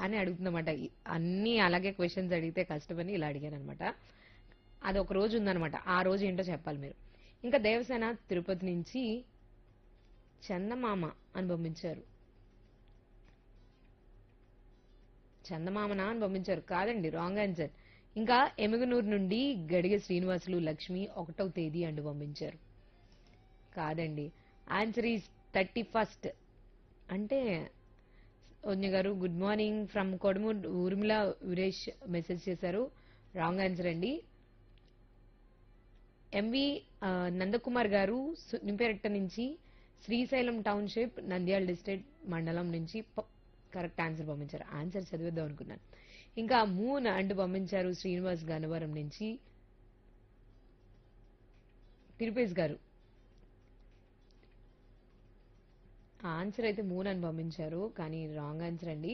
అని అడుగుతుందన్నమాట ఈ- అన్నీ అలాగే క్వశ్చన్స్ అడిగితే కష్టమని ఇలా అడిగాను అనమాట అది ఒక రోజు ఉందన్నమాట ఆ రోజు ఏంటో చెప్పాలి మీరు ఇంకా దేవసేన తిరుపతి నుంచి చందమామ అని పంపించారు చందమామనా అని పంపించారు కాదండి రాంగ్ ఆన్సర్ ఇంకా ఎమగనూరు నుండి గడిగ శ్రీనివాసులు లక్ష్మి ఒకటవ తేదీ అండి పంపించారు కాదండి ఆన్సర్ ఈస్ థర్టీ ఫస్ట్ అంటే వన్య గారు good morning from Kodamuru Urmila Veeresh message చేశారు రాంగ్ ఆన్సర్ అండి ఎంవి ఆ, నందకుమార్ గారు నింపేరట్ట నుంచి శ్రీశైలం టౌన్షిప్ నంద్యాల డిస్ట్రిక్ట్ మండలం నుంచి కరెక్ట్ ఆన్సర్ పంపించారు ఆన్సర్ చదివేద్దాం అనుకున్నాను ఇంకా మూన్ అంటూ పంపించారు శ్రీనివాస్ గన్నవరం నుంచి తిరుపేష్ గారు ఆన్సర్ అయితే మూన్ అని పంపించారు కానీ రాంగ్ ఆన్సర్ అండి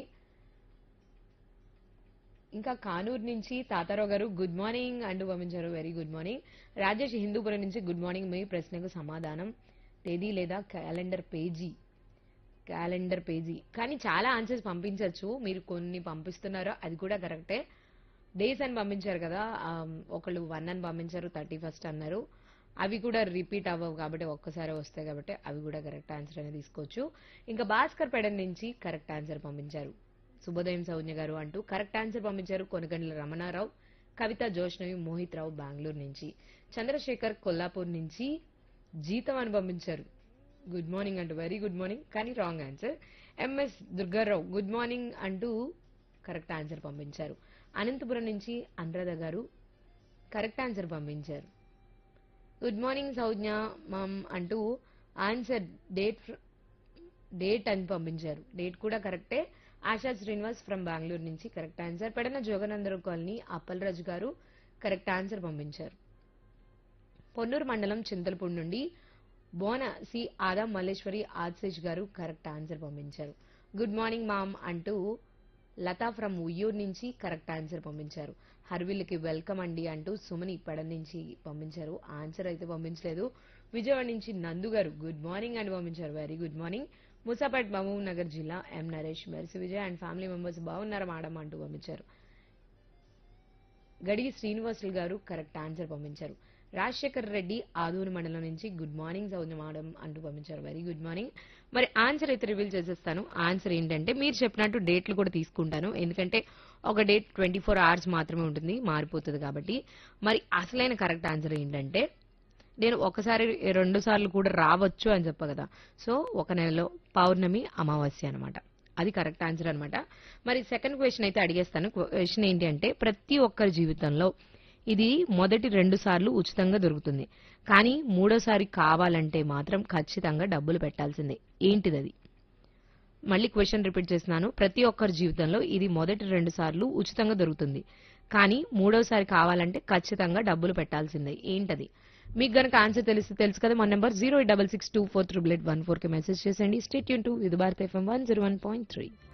ఇంకా కానూరు నుంచి తాతారావు గారు గుడ్ మార్నింగ్ అంటూ పంపించారు very good morning Rajesh Hindupur నుంచి గుడ్ మార్నింగ్ మీ ప్రశ్నకు సమాధానం తేదీ లేదా క్యాలెండర్ పేజీ క్యాలెండర్ పేజీ కానీ చాలా ఆన్సర్స్ పంపించవచ్చు మీరు కొన్ని పంపిస్తున్నారో అది కూడా కరెక్టే డేస్ అని పంపించారు కదా ఆ, ఒకళ్ళు వన్ అని పంపించారు థర్టీ ఫస్ట్ అన్నారు అవి కూడా రిపీట్ అవ్వవు కాబట్టి ఒక్కసారి వస్తాయి కాబట్టి అవి కూడా కరెక్ట్ ఆన్సర్ అనేది తీసుకోవచ్చు ఇంకా భాస్కర్ పెడన్ నుంచి కరెక్ట్ ఆన్సర్ పంపించారు శుభోదయం సౌజ్ఞ గారు అంటూ కరెక్ట్ ఆన్సర్ పంపించారు కొనగండ్ల రమణారావు కవిత జోష్నవి మోహిత్ రావు బెంగళూరు నుంచి చంద్రశేఖర్ కొల్లాపూర్ నుంచి జీతం అని పంపించారు గుడ్ మార్నింగ్ అంటూ వెరీ గుడ్ మార్నింగ్ కానీ wrong answer M S Durga Rao good morning అంటూ కరెక్ట్ ఆన్సర్ పంపించారు అనంతపురం నుంచి అనురాధ గారు కరెక్ట్ ఆన్సర్ పంపించారు గుడ్ మార్నింగ్ సౌజ్ఞ మమ్ అంటూ ఆన్సర్ డేట్ డేట్ అని పంపించారు డేట్ కూడా కరెక్టే ఆశా శ్రీనివాస్ ఫ్రమ్ బెంగళూరు నుంచి correct answer Pedana Joganandaram colony Appalaraju గారు కరెక్ట్ ఆన్సర్ పంపించారు పొన్నూరు మండలం చింతలపూడి నుండి బోన సి ఆదా మల్లేశ్వరి ఆశీష్ గారు కరెక్ట్ ఆన్సర్ పంపించారు గుడ్ మార్నింగ్ మామ్ అంటూ లతా ఫ్రమ్ ఉయ్యూరు నుంచి కరెక్ట్ ఆన్సర్ పంపించారు హర్విల్కి వెల్కమ్ అండి అంటూ సుమని పెడ నుంచి పంపించారు ఆన్సర్ అయితే పంపించలేదు విజయవాడ నుంచి నందు గారు గుడ్ మార్నింగ్ అని పంపించారు very good morning Musapet Mahabubnagar జిల్లా M Naresh Mercy Vijay and family members బాగున్నారా మేడం అంటూ పంపించారు గడిగి శ్రీనివాసులు గారు కరెక్ట్ ఆన్సర్ పంపించారు రాజశేఖర్ రెడ్డి ఆదూరు మండలం నుంచి గుడ్ మార్నింగ్ సౌజన్య మేడం అంటూ పంపించారు వెరీ గుడ్ మార్నింగ్ మరి ఆన్సర్ అయితే రివీల్ చేసేస్తాను ఆన్సర్ ఏంటంటే మీరు చెప్పినట్టు డేట్లు కూడా తీసుకుంటాను ఎందుకంటే ఒక డేట్ ట్వంటీ ఫోర్ అవర్స్ మాత్రమే ఉంటుంది మారిపోతుంది కాబట్టి మరి అసలైన కరెక్ట్ ఆన్సర్ ఏంటంటే నేను ఒకసారి రెండు సార్లు కూడా రావచ్చు అని చెప్ప కదా సో ఒక నెలలో పౌర్ణమి అమావాస్య అన్నమాట అది కరెక్ట్ ఆన్సర్ అన్నమాట మరి సెకండ్ క్వశ్చన్ అయితే అడిగేస్తాను క్వశ్చన్ ఏంటి అంటే ప్రతి ఒక్కరి జీవితంలో ఇది మొదటి రెండు సార్లు ఉచితంగా దొరుకుతుంది కానీ మూడోసారి కావాలంటే మాత్రం ఖచ్చితంగా డబ్బులు పెట్టాల్సిందే ఏంటిది అది మళ్ళీ క్వశ్చన్ రిపీట్ చేస్తున్నాను ప్రతి ఒక్కరి జీవితంలో ఇది మొదటి రెండు సార్లు ఉచితంగా దొరుకుతుంది కానీ మూడోసారి కావాలంటే ఖచ్చితంగా డబ్బులు పెట్టాల్సిందే ఏంటది మీకు గనక ఆన్సర్ తెలిసి తెలుసు కదా మన number zero double six two four triple eight one four కి మెసేజ్ చేసేయండి స్టేట్ యూన్ టూ ఇది Bharata FM one zero one point three